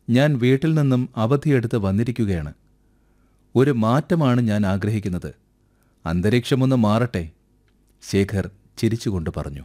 ഞാൻ വീട്ടിൽ നിന്നും അവധിയെടുത്ത് വന്നിരിക്കുകയാണ് ഒരു മാറ്റമാണ് ഞാൻ ആഗ്രഹിക്കുന്നത് അന്തരീക്ഷമൊന്ന് മാറട്ടെ ശേഖർ ചിരിച്ചുകൊണ്ട് പറഞ്ഞു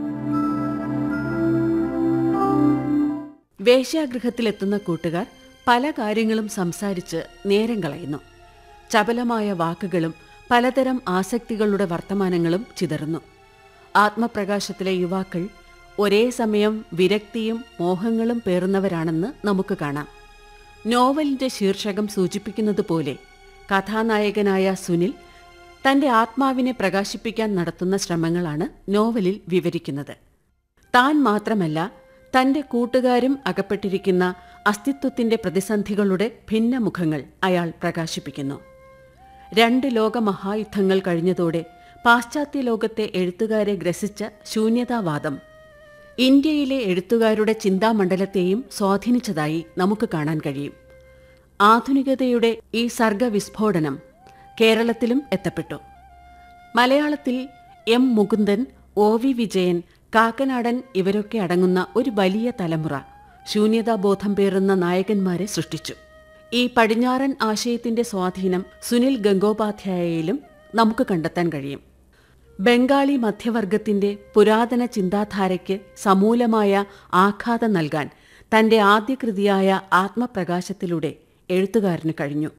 വേശ്യാഗൃഹത്തിലെത്തുന്ന കൂട്ടുകാർ പല കാര്യങ്ങളും സംസാരിച്ച് നേരം കളയുന്നു ചപലമായ വാക്കുകളും പലതരം ആസക്തികളുടെ വർത്തമാനങ്ങളും ചിതറുന്നു ആത്മപ്രകാശത്തിലെ യുവാക്കൾ ഒരേ സമയം വിരക്തിയും മോഹങ്ങളും പേറുന്നവരാണെന്ന് നമുക്ക് കാണാം നോവലിന്റെ ശീർഷകം സൂചിപ്പിക്കുന്നത് പോലെ കഥാനായകനായ സുനിൽ തന്റെ ആത്മാവിനെ പ്രകാശിപ്പിക്കാൻ നടത്തുന്ന ശ്രമങ്ങളാണ് നോവലിൽ വിവരിക്കുന്നത് താൻ മാത്രമല്ല തന്റെ കൂട്ടുകാരും അകപ്പെട്ടിരിക്കുന്ന അസ്തിത്വത്തിന്റെ പ്രതിസന്ധികളുടെ ഭിന്നമുഖങ്ങൾ അയാൾ പ്രകാശിപ്പിക്കുന്നു രണ്ട് ലോകമഹായുദ്ധങ്ങൾ കഴിഞ്ഞതോടെ പാശ്ചാത്യ ലോകത്തെ എഴുത്തുകാരെ ഗ്രസിച്ച ശൂന്യതാവാദം ഇന്ത്യയിലെ എഴുത്തുകാരുടെ ചിന്താമണ്ഡലത്തെയും സ്വാധീനിച്ചതായി നമുക്ക് കാണാൻ കഴിയും ആധുനികതയുടെ ഈ സർഗവിസ്ഫോടനം കേരളത്തിലും എത്തപ്പെട്ടു മലയാളത്തിൽ M Mukundan O V Vijayan Kakkanadan ഇവരൊക്കെ അടങ്ങുന്ന ഒരു വലിയ തലമുറ ശൂന്യതാബോധം പേറുന്ന നായകന്മാരെ സൃഷ്ടിച്ചു ഈ പടിഞ്ഞാറൻ ആശയത്തിന്റെ സ്വാധീനം സുനിൽ ഗംഗോപാധ്യായയിലും നമുക്ക് കണ്ടെത്താൻ കഴിയും ബംഗാളി മധ്യവർഗത്തിന്റെ പുരാതന ചിന്താധാരയ്ക്ക് സമൂലമായ ആഘാതം നൽകാൻ തന്റെ ആദ്യ കൃതിയായ ആത്മപ്രകാശത്തിലൂടെ എഴുത്തുകാരന് കഴിഞ്ഞു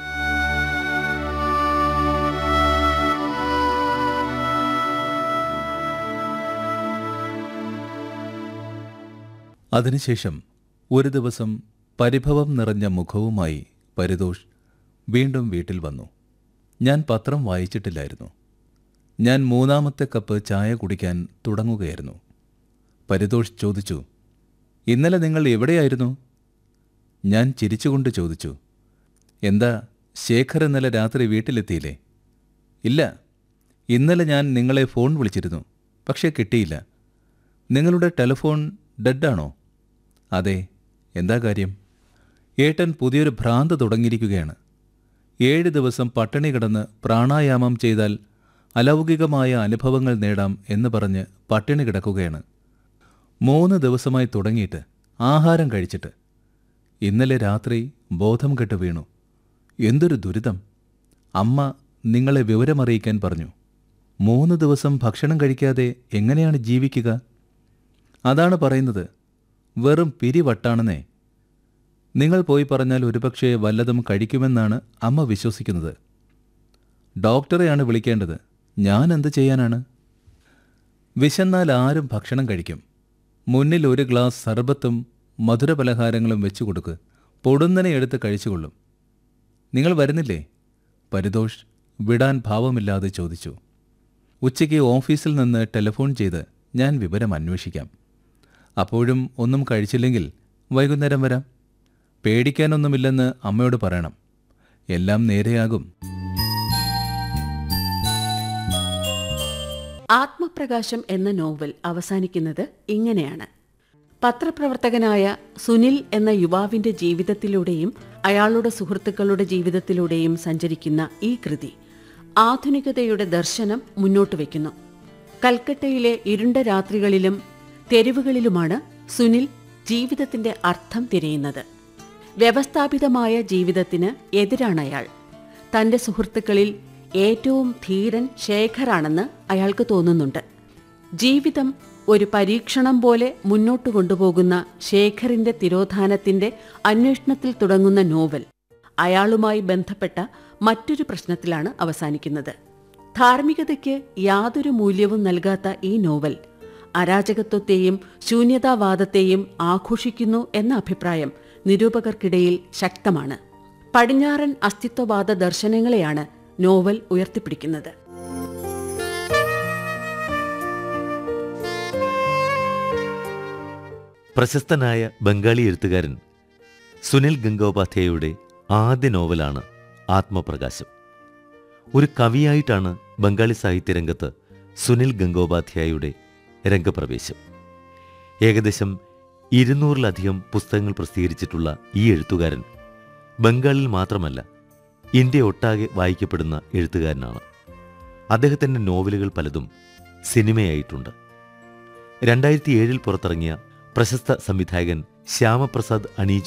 അതിനുശേഷം ഒരു ദിവസം പരിഭവം നിറഞ്ഞ മുഖവുമായി പരിതോഷ് വീണ്ടും വീട്ടിൽ വന്നു ഞാൻ പത്രം വായിച്ചിട്ടില്ലായിരുന്നു ഞാൻ മൂന്നാമത്തെ കപ്പ് ചായ കുടിക്കാൻ തുടങ്ങുകയായിരുന്നു പരിതോഷ് ചോദിച്ചു ഇന്നലെ നിങ്ങൾ എവിടെയായിരുന്നു ഞാൻ ചിരിച്ചുകൊണ്ട് ചോദിച്ചു എന്താ ശേഖർ ഇന്നലെ രാത്രി വീട്ടിലെത്തിയില്ലേ ഇല്ല ഇന്നലെ ഞാൻ നിങ്ങളെ ഫോൺ വിളിച്ചിരുന്നു പക്ഷേ കിട്ടിയില്ല നിങ്ങളുടെ ടെലിഫോൺ ഡെഡാണോ അതെ എന്താ കാര്യം ഏട്ടൻ പുതിയൊരു ഭ്രാന്ത് തുടങ്ങിയിരിക്കുകയാണ് ഏഴ് ദിവസം പട്ടിണി കിടന്ന് പ്രാണായാമം ചെയ്താൽ അലൗകികമായ അനുഭവങ്ങൾ നേടാം എന്ന് പറഞ്ഞ് പട്ടിണി കിടക്കുകയാണ് മൂന്ന് ദിവസമായി തുടങ്ങിയിട്ട് ആഹാരം കഴിച്ചിട്ട് ഇന്നലെ രാത്രി ബോധം കെട്ട് വീണു എന്തൊരു ദുരിതം അമ്മ നിങ്ങളെ വിവരമറിയിക്കാൻ പറഞ്ഞു മൂന്ന് ദിവസം ഭക്ഷണം കഴിക്കാതെ എങ്ങനെയാണ് ജീവിക്കുക അതാണ് പറയുന്നത് വെറും പിരിവട്ടാണെന്നേ നിങ്ങൾ പോയി പറഞ്ഞാൽ ഒരുപക്ഷെ വല്ലതും കഴിക്കുമെന്നാണ് അമ്മ വിശ്വസിക്കുന്നത് ഡോക്ടറെയാണ് വിളിക്കേണ്ടത് ഞാൻ എന്ത് ചെയ്യാനാണ് വിശന്നാൽ ആരും ഭക്ഷണം കഴിക്കും മുന്നിൽ ഒരു ഗ്ലാസ് സർബത്തും മധുരപലഹാരങ്ങളും വെച്ചു കൊടുക്ക് പൊടുന്നനെ എടുത്ത് കഴിച്ചുകൊള്ളും നിങ്ങൾ വരുന്നില്ലേ പരിതോഷ് വിടാൻ ഭാവമില്ലാതെ ചോദിച്ചു ഉച്ചയ്ക്ക് ഓഫീസിൽ നിന്ന് ടെലിഫോൺ ചെയ്ത് ഞാൻ വിവരം അന്വേഷിക്കാം അപ്പോഴും ഒന്നും കഴിച്ചില്ലെങ്കിൽ വൈകുന്നേരം വരാം പേടിക്കാനൊന്നുമില്ലെന്ന് അമ്മയോട് പറയണം എല്ലാം നേരെയാകും ആത്മപ്രകാശം എന്ന നോവൽ അവസാനിക്കുന്നത് ഇങ്ങനെയാണ് പത്രപ്രവർത്തകനായ സുനിൽ എന്ന യുവാവിന്റെ ജീവിതത്തിലൂടെയും അയാളുടെ സുഹൃത്തുക്കളുടെ ജീവിതത്തിലൂടെയും സഞ്ചരിക്കുന്ന ഈ കൃതി ആധുനികതയുടെ ദർശനം മുന്നോട്ട് വയ്ക്കുന്നു കൽക്കട്ടയിലെ ഇരുണ്ട രാത്രികളിലും തെരുവുകളിലുമാണ് സുനിൽ ജീവിതത്തിന്റെ അർത്ഥം തിരയുന്നത് വ്യവസ്ഥാപിതമായ ജീവിതത്തിന് എതിരാണ് അയാൾ തന്റെ സുഹൃത്തുക്കളിൽ ഏറ്റവും ധീരൻ ശേഖറാണെന്ന് അയാൾക്ക് തോന്നുന്നുണ്ട് ജീവിതം ഒരു പരീക്ഷണം പോലെ മുന്നോട്ട് കൊണ്ടുപോകുന്ന ശേഖറിന്റെ തിരോധാനത്തിന്റെ അന്വേഷണത്തിൽ തുടങ്ങുന്ന നോവൽ അയാളുമായി ബന്ധപ്പെട്ട മറ്റൊരു പ്രശ്നത്തിലാണ് അവസാനിക്കുന്നത് ധാർമ്മികതയ്ക്ക് യാതൊരു മൂല്യവും നൽകാത്ത ഈ നോവൽ അരാജകത്വത്തെയും ശൂന്യതാവാദത്തെയും ആഘോഷിക്കുന്നു എന്ന അഭിപ്രായം നിരൂപകർക്കിടയിൽ ശക്തമാണ് പടിഞ്ഞാറൻ അസ്തിത്വവാദ ദർശനങ്ങളെയാണ് നോവൽ ഉയർത്തിപ്പിടിക്കുന്നത് പ്രശസ്തനായ ബംഗാളി എഴുത്തുകാരൻ സുനിൽ ഗംഗോപാധ്യായയുടെ ആദ്യ നോവലാണ് ആത്മപ്രകാശം ഒരു കവിയായിട്ടാണ് ബംഗാളി സാഹിത്യരംഗത്ത് സുനിൽ ഗംഗോപാധ്യായയുടെ രംഗപ്രവേശം ഏകദേശം ഇരുന്നൂറിലധികം പുസ്തകങ്ങൾ പ്രസിദ്ധീകരിച്ചിട്ടുള്ള ഈ എഴുത്തുകാരൻ ബംഗാളിൽ മാത്രമല്ല ഇന്ത്യ ഒട്ടാകെ വായിക്കപ്പെടുന്ന എഴുത്തുകാരനാണ് അദ്ദേഹത്തിൻ്റെ നോവലുകൾ പലതും സിനിമയായിട്ടുണ്ട് രണ്ടായിരത്തി ഏഴിൽ പുറത്തിറങ്ങിയ പ്രശസ്ത സംവിധായകൻ ശ്യാമപ്രസാദ് അണീജ്